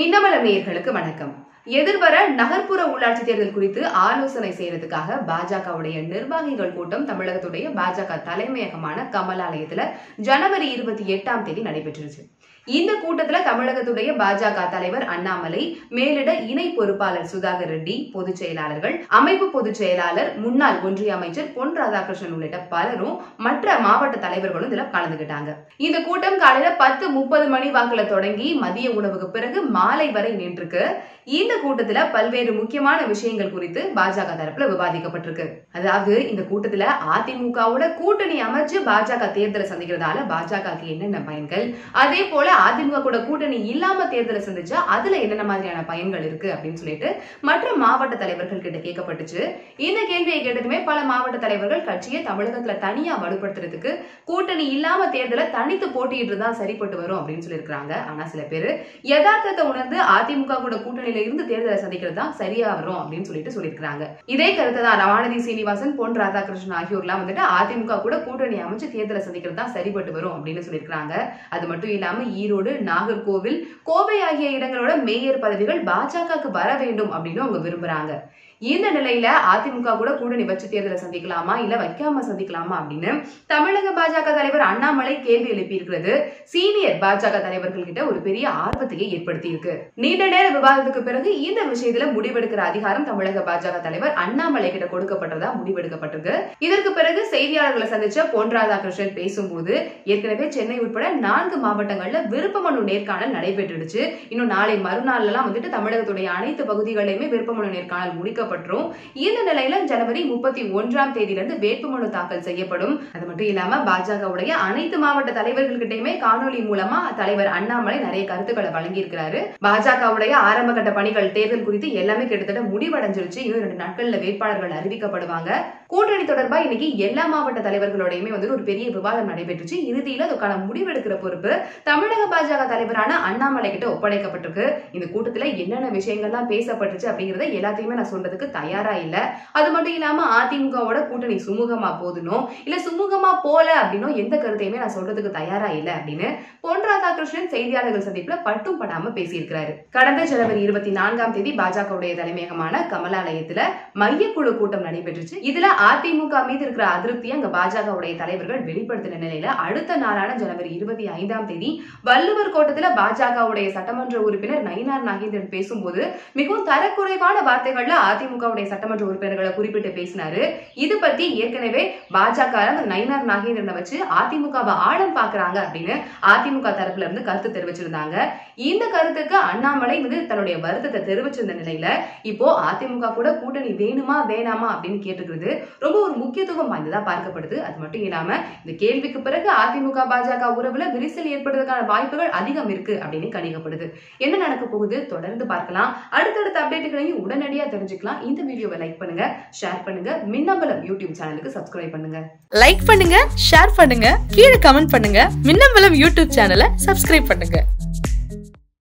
மின்னமலம் நேயர்களுக்கு வணக்கம் எதிர்வர நகர்ப்புற உள்ளாட்சி தேர்தல் குறித்து ஆலோசனை செய்யறதுக்காக பாஜகவுடைய நிர்வாகிகள் கூட்டம் தமிழகத்துடைய பாஜக தலைமையகமான கமலாலயத்துல ஜனவரி இருபத்தி எட்டாம் தேதி நடைபெற்றுச்சு இந்த கூட்டத்துல தமிழகத்துடைய பாஜக தலைவர் அண்ணாமலை மேலிட இணை பொறுப்பாளர் சுதாகர் ரெட்டி பொதுச் செயலாளர்கள் அமைப்பு பொதுச் செயலாளர் முன்னாள் ஒன்றிய அமைச்சர் பொன் ராதாகிருஷ்ணன் உள்ளிட்ட பலரும் மற்ற மாவட்ட தலைவர்களும் இதுல கலந்துகிட்டாங்க இந்த கூட்டம் காலையில பத்து முப்பது மணி வாக்குல தொடங்கி மதிய உணவுக்கு பிறகு மாலை வரை நின்றுருக்கு இந்த கூட்டத்துல பல்வேறு முக்கியமான விஷயங்கள் குறித்து பாஜக தரப்புல விவாதிக்கப்பட்டிருக்கு அதாவது இந்த கூட்டத்துல அதிமுகவோட கூட்டணி அமைச்சு பாஜக தேர்தலை சந்திக்கிறதால பாஜகவுக்கு என்னென்ன பயன்கள் அதே போல அதிமுக கூட கூட்டணி இல்லாம தேர்தலை சந்திச்சா அதுல என்னென்ன மாதிரியான பயன்கள் இருக்கு அப்படின்னு சொல்லிட்டு மற்ற மாவட்ட தலைவர்கள் கிட்ட கேட்கப்பட்டுச்சு இந்த கேள்வியை கேட்டதுமே பல மாவட்ட தலைவர்கள் கட்சியை தமிழகத்துல தனியா வலுப்படுத்துறதுக்கு கூட்டணி இல்லாம தேர்தலை தனித்து போட்டியிட்டு தான் சரிப்பட்டு வரும் அப்படின்னு சொல்லியிருக்காங்க ஆனா சில பேர் யதார்த்தத்தை உணர்ந்து அதிமுக கூட கூட்டணியில இருந்து தேர்தலை சந்திக்கிறது தான் சரியா வரும் அப்படின்னு சொல்லிட்டு சொல்லியிருக்காங்க இதே கருத்தை தான் வானதி சீனிவாசன் பொன் ராதாகிருஷ்ணன் ஆகியோர்லாம் வந்துட்டு அதிமுக கூட கூட்டணி அமைச்சு தேர்தலை சந்திக்கிறது தான் சரிப்பட்டு வரும் அப்படின்னு சொல்லியிருக்காங்க அது மட்டும் இல்லாம ஈரோடு நாகர்கோவில் கோவை ஆகிய இடங்களோட மேயர் பதவிகள் பாஜகவுக்கு வர வேண்டும் அப்படின்னு அவங்க விரும்புறாங்க இந்த நிலையில அதிமுக கூட கூட்டணி வச்சு தேர்தலை சந்திக்கலாமா இல்ல வைக்காம சந்திக்கலாமா அப்படின்னு தமிழக பாஜக தலைவர் அண்ணாமலை கேள்வி எழுப்பியிருக்கிறது சீனியர் பாஜக தலைவர்கள் கிட்ட ஒரு பெரிய ஆர்வத்தையே ஏற்படுத்தி இருக்கு நீண்ட நேர விவாதத்துக்கு பிறகு இந்த விஷயத்துல முடிவெடுக்கிற அதிகாரம் தமிழக பாஜக தலைவர் அண்ணாமலை கிட்ட கொடுக்கப்பட்டதா முடிவெடுக்கப்பட்டிருக்கு இதற்கு பிறகு செய்தியாளர்களை சந்திச்ச பொன் ராதாகிருஷ்ணன் பேசும்போது ஏற்கனவே சென்னை உட்பட நான்கு மாவட்டங்கள்ல விருப்பமனு நேர்காணல் நடைபெற்றுடுச்சு இன்னும் நாளை மறுநாள் எல்லாம் வந்துட்டு தமிழகத்துடைய அனைத்து பகுதிகளிலுமே விருப்பமனு நேர்காணல் முடிக்கப்பட்டுரும் இந்த நிலையில ஜனவரி முப்பத்தி ஒன்றாம் தேதியிலிருந்து வேட்புமனு தாக்கல் செய்யப்படும் அது மட்டும் இல்லாம பாஜகவுடைய அனைத்து மாவட்ட தலைவர்கள்கிட்டயுமே காணொலி மூலமா தலைவர் அண்ணாமலை நிறைய கருத்துக்களை வழங்கியிருக்கிறாரு பாஜகவுடைய ஆரம்ப கட்ட பணிகள் தேர்தல் குறித்து எல்லாமே கிட்டத்தட்ட முடிவடைஞ்சிருச்சு இன்னும் ரெண்டு நாட்கள்ல வேட்பாளர்கள் அறிவிக்கப்படுவாங்க கூட்டணி தொடர்பா இன்னைக்கு எல்லா மாவட்ட தலைவர்களோடையுமே வந்து ஒரு பெரிய விவாதம் நடைபெற்றுச்சு இறுதியில அதுக்கான முடிவெடுக்கிற பொறுப்பு தமிழக பாஜக தலைவரான அண்ணாமலை கிட்ட ஒப்படைக்கப்பட்டிருக்கு இந்த கூட்டத்துல என்னென்ன விஷயங்கள்லாம் பேசப்பட்டுச்சு அப்படிங்கறத எல்லாத்தையுமே நான் சொல்றதுக்கு தயாரா இல்ல அது மட்டும் இல்லாம அதிமுகவோட கூட்டணி சுமூகமா போதுனோ இல்ல சுமூகமா போல அப்படின்னோ எந்த கருத்தையுமே நான் சொல்றதுக்கு தயாரா இல்ல அப்படின்னு பொன் ராதாகிருஷ்ணன் செய்தியாளர்கள் சந்திப்புல பட்டும் படாம பேசியிருக்கிறாரு கடந்த ஜனவரி இருபத்தி நான்காம் தேதி பாஜகவுடைய தலைமையகமான கமலாலயத்துல மையக்குழு கூட்டம் நடைபெற்றுச்சு இதுல அதிமுக மீது இருக்கிற அதிருப்தியை அங்க பாஜகவுடைய தலைவர்கள் வெளிப்படுத்தின நிலையில அடுத்த நாளான ஜனவரி இருபத்தி ஐந்தாம் தேதி வள்ளுவர் கோட்டத்துல பாஜகவுடைய சட்டமன்ற உறுப்பினர் நயினார் நாகேந்திரன் பேசும்போது மிகவும் தரக்குறைவான வார்த்தைகள்ல அதிமுகவுடைய சட்டமன்ற உறுப்பினர்களை குறிப்பிட்டு பேசினாரு இது பத்தி ஏற்கனவே பாஜக நயினார் நாகேந்திரனை வச்சு அதிமுகவை ஆழம் பாக்குறாங்க அப்படின்னு அதிமுக தரப்புல இருந்து கருத்து தெரிவிச்சிருந்தாங்க இந்த கருத்துக்கு அண்ணாமலை வந்து தன்னுடைய வருத்தத்தை தெரிவிச்சிருந்த நிலையில இப்போ அதிமுக கூட கூட்டணி வேணுமா வேணாமா அப்படின்னு கேட்டுக்கிறது ரொம்ப ஒரு முக்கியத்துவம் வாய்ந்ததா பார்க்கப்படுது அது மட்டும் இல்லாம இந்த கேள்விக்கு பிறகு அதிமுக பாஜக உறவுல விரிசல் ஏற்படுவதற்கான வாய்ப்புகள் அதிகம் இருக்கு அப்படின்னு கணிக்கப்படுது என்ன நடக்க போகுது தொடர்ந்து பார்க்கலாம் அடுத்தடுத்த அப்டேட்டுகளையும் உடனடியா தெரிஞ்சுக்கலாம் இந்த வீடியோவை லைக் பண்ணுங்க ஷேர் பண்ணுங்க மின்னம்பலம் யூடியூப் சேனலுக்கு சப்ஸ்கிரைப் பண்ணுங்க லைக் பண்ணுங்க ஷேர் பண்ணுங்க கீழே கமெண்ட் பண்ணுங்க மின்னம்பலம் யூடியூப் சேனலை சப்ஸ்கிரைப் பண்ணுங்க